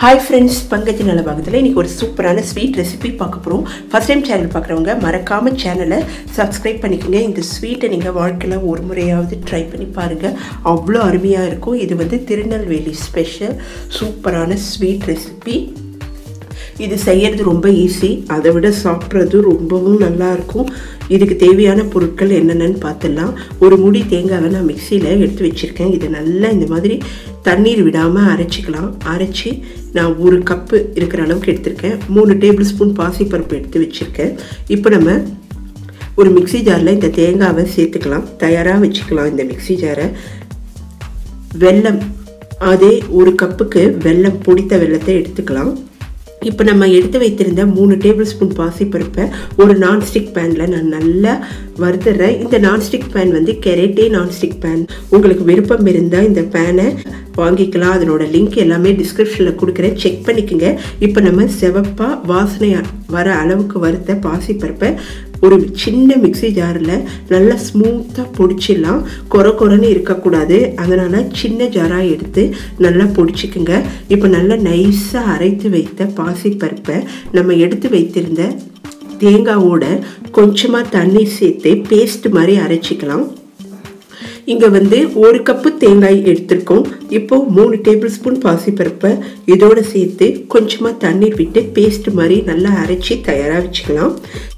hi friends பங்கஜ நலபாகத்தில் இன்றைக்கி ஒரு சூப்பரான ஸ்வீட் ரெசிபி பார்க்க போகிறோம் ஃபஸ்ட் டைம் சேனல் பார்க்குறவங்க மறக்காமல் சேனலை சப்ஸ்கிரைப் பண்ணிக்கோங்க இந்த ஸ்வீட்டை நீங்கள் வாழ்க்கையில் ஒரு முறையாவது ட்ரை பண்ணி பாருங்கள் அவ்வளோ அருமையாக இருக்கும் இது வந்து திருநெல்வேலி ஸ்பெஷல் சூப்பரான ஸ்வீட் ரெசிபி இது செய்யறது ரொம்ப ஈஸி அதை விட சாப்பிட்றது ரொம்பவும் நல்லா இருக்கும் இதுக்கு தேவையான பொருட்கள் என்னென்னு பார்த்துடலாம் ஒரு முடி தேங்காவை நான் மிக்சியில் எடுத்து வச்சுருக்கேன் இதை நல்லா இந்த மாதிரி தண்ணீர் விடாமல் அரைச்சிக்கலாம் அரைச்சி நான் ஒரு கப்பு இருக்கிற அளவுக்கு எடுத்திருக்கேன் மூணு டேபிள் ஸ்பூன் பாசிப்பருப்பு எடுத்து வச்சுருக்கேன் இப்போ நம்ம ஒரு மிக்சி ஜாரில் இந்த தேங்காவை சேர்த்துக்கலாம் தயாராக வச்சுக்கலாம் இந்த மிக்சி ஜாரை வெல்லம் அதே ஒரு கப்புக்கு வெல்லம் பொடித்த வெள்ளத்தை எடுத்துக்கலாம் இப்போ நம்ம எடுத்து வைத்திருந்த மூணு டேபிள் ஸ்பூன் பாசிப்பருப்பை ஒரு நான்ஸ்டிக் பேனில் நான் நல்லா வறுத்துறேன் இந்த நான்ஸ்டிக் பேன் வந்து கெரேட்டே நான்ஸ்டிக் பேன் உங்களுக்கு விருப்பம் இருந்தால் இந்த பேனை வாங்கிக்கலாம் அதனோட லிங்க் எல்லாமே டிஸ்கிரிப்ஷனில் கொடுக்குறேன் செக் பண்ணிக்கோங்க இப்போ நம்ம செவப்பாக வாசனை வர அளவுக்கு வறுத்த பாசிப்பருப்பை ஒரு சின்ன மிக்சி ஜாரில் நல்லா ஸ்மூத்தாக பொடிச்சிடலாம் கொர கொரன்னு இருக்கக்கூடாது அதனால் சின்ன ஜாராக எடுத்து நல்லா பொடிச்சிக்குங்க இப்போ நல்லா நைஸாக அரைத்து வைத்த பாசிப்பருப்பை நம்ம எடுத்து வைத்திருந்த தேங்காவோட கொஞ்சமாக தண்ணி சேர்த்து பேஸ்ட் மாதிரி அரைச்சிக்கலாம் இங்கே வந்து ஒரு கப்பு தேங்காய் எடுத்திருக்கோம் இப்போ மூணு டேபிள் ஸ்பூன் பாசிப்பருப்பை இதோட சேர்த்து கொஞ்சமாக தண்ணீர் விட்டு பேஸ்ட் மாதிரி நல்லா அரைச்சி தயாராக வச்சுக்கலாம்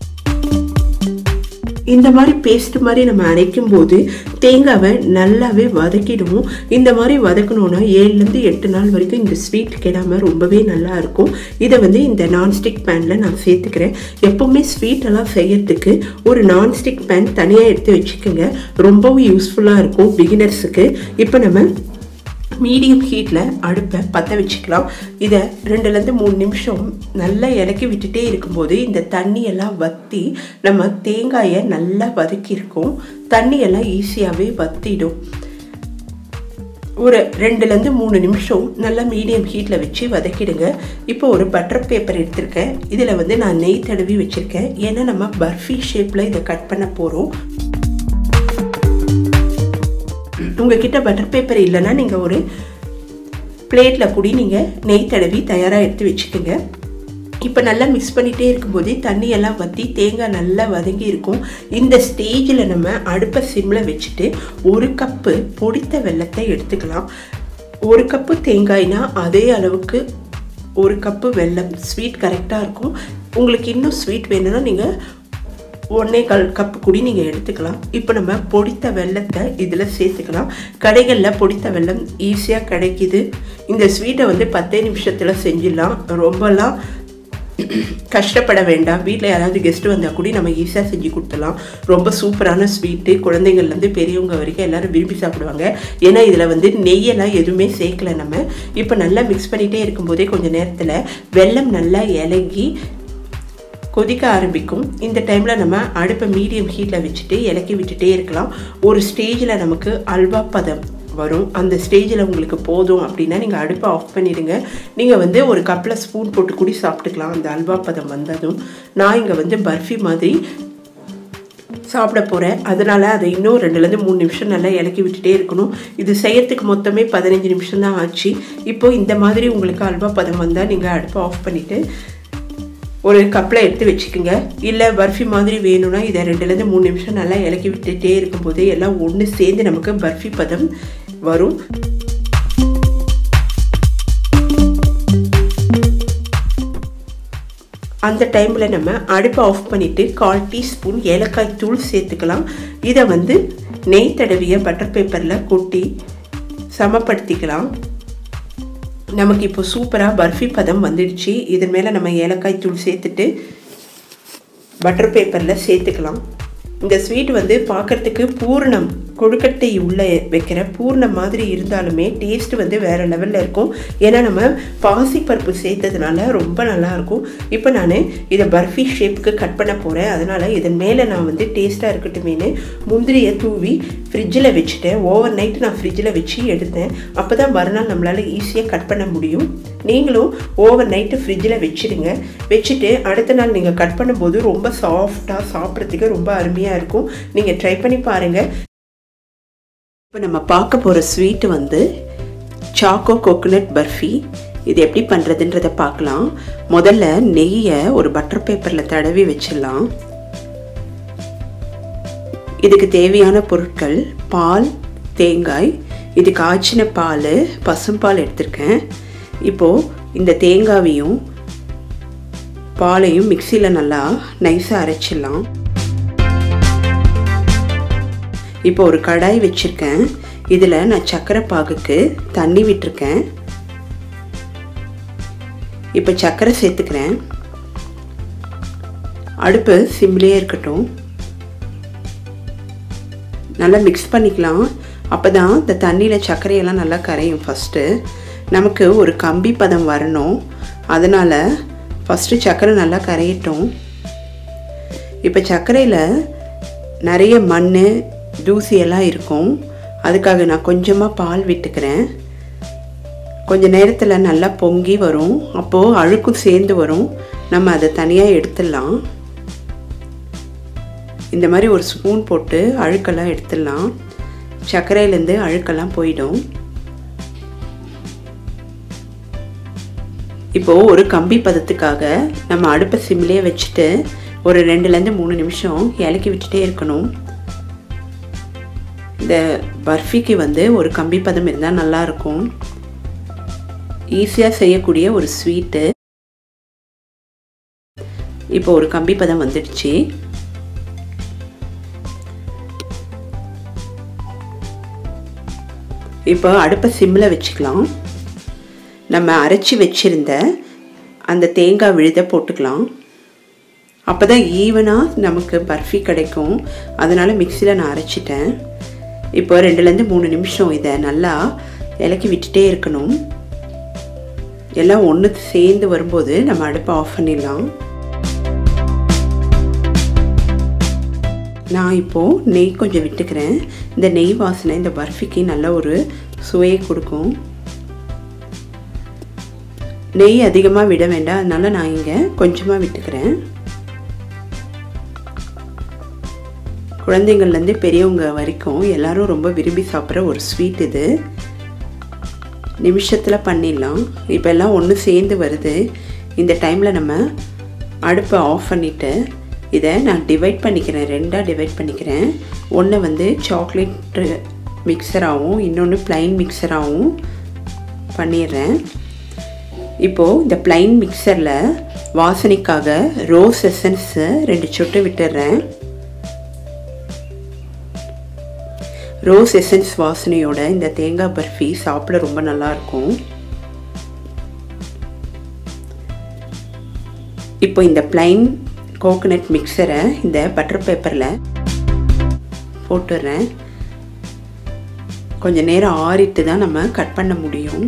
இந்த மாதிரி பேஸ்ட் மாதிரி நம்ம அரைக்கும் போது தேங்காவை நல்லாவே வதக்கிடுவோம் இந்த மாதிரி வதக்கணுன்னா ஏழுலேருந்து எட்டு நாள் வரைக்கும் இந்த ஸ்வீட் கெடாமல் ரொம்பவே நல்லா இருக்கும் இதை வந்து இந்த நான்ஸ்டிக் பேனில் நான் சேர்த்துக்கிறேன் எப்போவுமே ஸ்வீட்டெல்லாம் செய்யறதுக்கு ஒரு நான்ஸ்டிக் பேன் தனியாக எடுத்து வச்சுக்கோங்க ரொம்பவும் யூஸ்ஃபுல்லாக இருக்கும் பிகினர்ஸுக்கு இப்போ நம்ம மீடியம் ஹீட்டில் அடுப்பை பற்ற வச்சுக்கலாம் இதை ரெண்டுலேருந்து மூணு நிமிஷம் நல்லா இலக்கி விட்டுட்டே இருக்கும்போது இந்த தண்ணியெல்லாம் வற்றி நம்ம தேங்காயை நல்லா வதக்கியிருக்கோம் தண்ணியெல்லாம் ஈஸியாகவே வற்றிடும் ஒரு ரெண்டுலேருந்து மூணு நிமிஷம் நல்லா மீடியம் ஹீட்டில் வச்சு வதக்கிடுங்க இப்போ ஒரு பட்டர் பேப்பர் எடுத்திருக்கேன் இதில் வந்து நான் நெய் தடவி வச்சுருக்கேன் ஏன்னா நம்ம பர்ஃபி ஷேப்பில் இதை கட் பண்ண போகிறோம் உங்ககிட்ட பட்டர் பேப்பர் இல்லைன்னா நீங்கள் ஒரு பிளேட்டில் கூடி நீங்கள் நெய் தடவி தயாராக எடுத்து வச்சுக்கோங்க இப்போ நல்லா மிக்ஸ் பண்ணிகிட்டே இருக்கும்போதே தண்ணியெல்லாம் வற்றி தேங்காய் நல்லா வதங்கி இருக்கும் இந்த ஸ்டேஜில் நம்ம அடுப்பை சிம்மில் வச்சுட்டு ஒரு கப்பு பொடித்த வெள்ளத்தை எடுத்துக்கலாம் ஒரு கப்பு தேங்காய்னா அதே அளவுக்கு ஒரு கப்பு வெல்லம் ஸ்வீட் கரெக்டாக இருக்கும் உங்களுக்கு இன்னும் ஸ்வீட் வேணும்னா நீங்கள் ஒன்றே கால் கப்பு கூடி நீங்கள் எடுத்துக்கலாம் இப்போ நம்ம பொடித்த வெள்ளத்தை இதில் சேர்த்துக்கலாம் கடைகளில் பொடித்த வெள்ளம் ஈஸியாக கிடைக்கிது இந்த ஸ்வீட்டை வந்து பத்தே நிமிஷத்தில் செஞ்சிடலாம் ரொம்பலாம் கஷ்டப்பட வேண்டாம் வீட்டில் யாராவது கெஸ்ட்டு வந்தால் கூட நம்ம ஈஸியாக செஞ்சு கொடுத்துடலாம் ரொம்ப சூப்பரான ஸ்வீட்டு குழந்தைங்கள்லேருந்து பெரியவங்க வரைக்கும் எல்லோரும் விரும்பி சாப்பிடுவாங்க ஏன்னா இதில் வந்து நெய்யெல்லாம் எதுவுமே சேர்க்கல நம்ம இப்போ நல்லா மிக்ஸ் பண்ணிகிட்டே இருக்கும்போதே கொஞ்சம் நேரத்தில் வெள்ளம் நல்லா இலகி கொதிக்க ஆரம்பிக்கும் இந்த டைமில் நம்ம அடுப்பை மீடியம் ஹீட்டில் வச்சுட்டு இலக்கி விட்டுட்டே இருக்கலாம் ஒரு ஸ்டேஜில் நமக்கு அல்வா பதம் வரும் அந்த ஸ்டேஜில் உங்களுக்கு போதும் அப்படின்னா நீங்கள் அடுப்பை ஆஃப் பண்ணிடுங்க நீங்கள் வந்து ஒரு கப்பில் ஸ்பூன் போட்டு கூடி சாப்பிட்டுக்கலாம் அந்த அல்வா பதம் வந்ததும் நான் இங்கே வந்து பர்ஃபி மாதிரி சாப்பிட போகிறேன் அதனால் அதை இன்னும் ரெண்டுலேருந்து மூணு நிமிஷம் நல்லா இலக்கி விட்டுட்டே இருக்கணும் இது செய்யறதுக்கு மொத்தமே பதினஞ்சு நிமிஷம் தான் ஆச்சு இப்போ இந்த மாதிரி உங்களுக்கு அல்வா பதம் வந்தால் நீங்கள் அடுப்பை ஆஃப் பண்ணிவிட்டு ஒரு கப்பில் எடுத்து வச்சுக்கோங்க இல்லை பர்ஃபி மாதிரி வேணும்னா இதை ரெண்டுலேருந்து மூணு நிமிஷம் நல்லா இலக்கி விட்டுட்டே இருக்கும்போது எல்லாம் ஒன்று சேர்ந்து நமக்கு பர்ஃபி பதம் வரும் அந்த டைமில் நம்ம அடுப்பை ஆஃப் பண்ணிவிட்டு கால் டீஸ்பூன் ஏலக்காய் தூள் சேர்த்துக்கலாம் இதை வந்து நெய் தடவிய பட்டர் பேப்பரில் கொட்டி சமப்படுத்திக்கலாம் நமக்கு இப்போ சூப்பராக பர்ஃபி பதம் வந்துடுச்சு இதன் மேலே நம்ம ஏலக்காய் தூள் சேர்த்துட்டு பட்டர் பேப்பரில் சேர்த்துக்கலாம் இந்த ஸ்வீட் வந்து பார்க்குறதுக்கு பூர்ணம் கொழுக்கட்டை உள்ளே வைக்கிற பூர்ணம் மாதிரி இருந்தாலுமே டேஸ்ட் வந்து வேறு லெவலில் இருக்கும் ஏன்னா நம்ம பாசிப்பருப்பு சேர்த்ததுனால ரொம்ப நல்லாயிருக்கும் இப்போ நான் இதை பர்ஃபி ஷேப்புக்கு கட் பண்ண போகிறேன் அதனால் இதன் மேலே நான் வந்து டேஸ்ட்டாக இருக்கட்டுமேனு முந்திரியை தூவி ஃப்ரிட்ஜில் வச்சுட்டேன் ஓவர் நைட் நான் ஃப்ரிட்ஜில் வச்சு எடுத்தேன் அப்போ தான் மறுநாள் நம்மளால் ஈஸியாக கட் பண்ண முடியும் நீங்களும் ஓவர் நைட்டு ஃப்ரிட்ஜில் வச்சுடுங்க வச்சுட்டு அடுத்த நாள் நீங்கள் கட் பண்ணும்போது ரொம்ப சாஃப்டாக சாப்பிட்றதுக்கு ரொம்ப அருமையாக இருக்கும் நீங்கள் ட்ரை பண்ணி பாருங்கள் இப்போ நம்ம பார்க்க போகிற ஸ்வீட்டு வந்து சாக்கோ கோகோனட் பர்ஃபி இது எப்படி பண்ணுறதுன்றதை பார்க்கலாம் முதல்ல நெய்யை ஒரு பட்டர் பேப்பரில் தடவி வச்சிடலாம் இதுக்கு தேவையான பொருட்கள் பால் தேங்காய் இது காய்ச்சின பால் பசும்பால் எடுத்திருக்கேன் இப்போது இந்த தேங்காவையும் பாலையும் மிக்சியில் நல்லா நைஸாக அரைச்சிடலாம் இப்போ ஒரு கடாய் வச்சுருக்கேன் இதில் நான் சர்க்கரை பாகுக்கு தண்ணி விட்டுருக்கேன் இப்போ சர்க்கரை சேர்த்துக்கிறேன் அடுப்பு சிம்லேயே இருக்கட்டும் நல்லா மிக்ஸ் பண்ணிக்கலாம் அப்போ தான் இந்த தண்ணியில் சர்க்கரையெல்லாம் நல்லா கரையும் ஃபஸ்ட்டு நமக்கு ஒரு கம்பி பதம் வரணும் அதனால் ஃபஸ்ட்டு சர்க்கரை நல்லா கரையட்டும் இப்போ சர்க்கரையில் நிறைய மண் தூசியெல்லாம் இருக்கும் அதுக்காக நான் கொஞ்சமாக பால் விட்டுக்கிறேன் கொஞ்ச நேரத்தில் நல்லா பொங்கி வரும் அப்போது அழுக்கும் சேர்ந்து வரும் நம்ம அதை தனியாக எடுத்துடலாம் இந்த மாதிரி ஒரு ஸ்பூன் போட்டு அழுக்கெல்லாம் எடுத்துடலாம் சர்க்கரையிலேருந்து அழுக்கெல்லாம் போயிடும் இப்போது ஒரு கம்பி பதத்துக்காக நம்ம அடுப்பை சிம்லேயே வச்சுட்டு ஒரு ரெண்டுலேருந்து மூணு நிமிஷம் இலக்கி விட்டுட்டே இருக்கணும் இந்த பர்ஃபிக்கு வந்து ஒரு கம்பி பதம் இருந்தால் நல்லாயிருக்கும் ஈஸியாக செய்யக்கூடிய ஒரு ஸ்வீட்டு இப்போ ஒரு கம்பி பதம் வந்துடுச்சு இப்போ அடுப்பை சிம்மில் வச்சுக்கலாம் நம்ம அரைச்சி வச்சுருந்த அந்த தேங்காய் விழுத போட்டுக்கலாம் அப்போ தான் ஈவனாக நமக்கு பர்ஃபி கிடைக்கும் அதனால் மிக்சியில் நான் அரைச்சிட்டேன் இப்போ ரெண்டுலேருந்து மூணு நிமிஷம் இதை நல்லா இலக்கி விட்டுட்டே இருக்கணும் எல்லாம் ஒன்று சேர்ந்து வரும்போது நம்ம அடுப்பை ஆஃப் பண்ணிடலாம் நான் இப்போது நெய் கொஞ்சம் விட்டுக்கிறேன் இந்த நெய் வாசனை இந்த பர்ஃபிக்கு நல்ல ஒரு சுவையை கொடுக்கும் நெய் அதிகமாக விட வேண்டாம் அதனால் நான் இங்கே கொஞ்சமாக விட்டுக்கிறேன் குழந்தைங்கள்லேருந்து பெரியவங்க வரைக்கும் எல்லாரும் ரொம்ப விரும்பி சாப்பிட்ற ஒரு ஸ்வீட் இது நிமிஷத்தில் பண்ணிடலாம் இப்போ எல்லாம் ஒன்று சேர்ந்து வருது இந்த டைமில் நம்ம அடுப்பை ஆஃப் பண்ணிவிட்டு இதை நான் டிவைட் பண்ணிக்கிறேன் ரெண்டாக டிவைட் பண்ணிக்கிறேன் ஒன்று வந்து சாக்லேட் மிக்சராகவும் இன்னொன்று ப்ளைன் மிக்சராகவும் பண்ணிடுறேன் இப்போது இந்த ப்ளைன் மிக்சரில் வாசனைக்காக ரோஸ் எசன்ஸு ரெண்டு சொட்டு விட்டுடுறேன் ரோஸ் எசன்ஸ் வாசனையோட இந்த தேங்காய் பர்ஃபி சாப்பிட ரொம்ப நல்லாயிருக்கும் இப்போ இந்த ப்ளைன் கோகனட் மிக்சரை இந்த பட்டர் பேப்பரில் போட்டுடுறேன் கொஞ்சம் நேரம் ஆறிட்டு தான் நம்ம கட் பண்ண முடியும்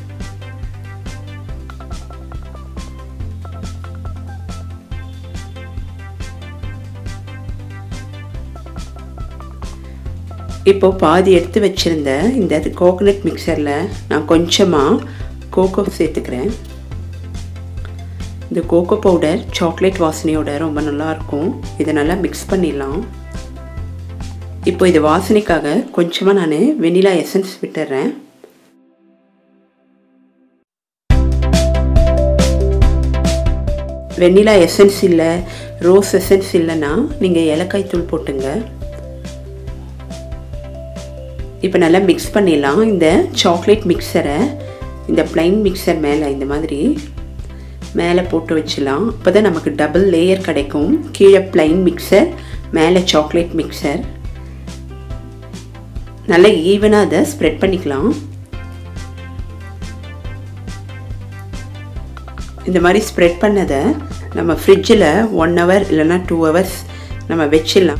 இப்போ பாதி எடுத்து வச்சுருந்த இந்த கோகனட் மிக்சரில் நான் கொஞ்சமாக கோகோ சேர்த்துக்கிறேன் இந்த கோகோ பவுடர் சாக்லேட் வாசனையோட ரொம்ப நல்லாயிருக்கும் இதை நல்லா மிக்ஸ் பண்ணிடலாம் இப்போ இது வாசனைக்காக கொஞ்சமாக நான் வெனிலா எசன்ஸ் விட்டுறேன் வெனிலா எசன்ஸ் இல்லை ரோஸ் எசன்ஸ் இல்லைன்னா நீங்கள் ஏலக்காய் தூள் போட்டுங்க இப்போ நல்லா மிக்ஸ் பண்ணிடலாம் இந்த சாக்லேட் மிக்சரை இந்த ப்ளைன் மிக்சர் மேலே இந்த மாதிரி மேலே போட்டு வச்சிடலாம் அப்போ தான் நமக்கு டபுள் லேயர் கிடைக்கும் கீழே ப்ளைன் மிக்சர் மேலே சாக்லேட் மிக்சர் நல்லா ஈவனாக அதை ஸ்ப்ரெட் பண்ணிக்கலாம் இந்த மாதிரி ஸ்ப்ரெட் பண்ணதை நம்ம ஃப்ரிட்ஜில் ஒன் ஹவர் இல்லைன்னா டூ ஹவர்ஸ் நம்ம வச்சிடலாம்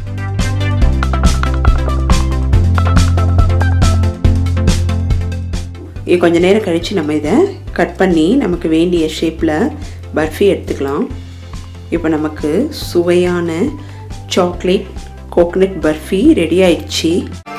இது கொஞ்சம் நேரம் கழித்து நம்ம இதை கட் பண்ணி நமக்கு வேண்டிய ஷேப்பில் பர்ஃபி எடுத்துக்கலாம் இப்போ நமக்கு சுவையான சாக்லேட் கோகனட் பர்ஃபி ரெடி ஆயிடுச்சு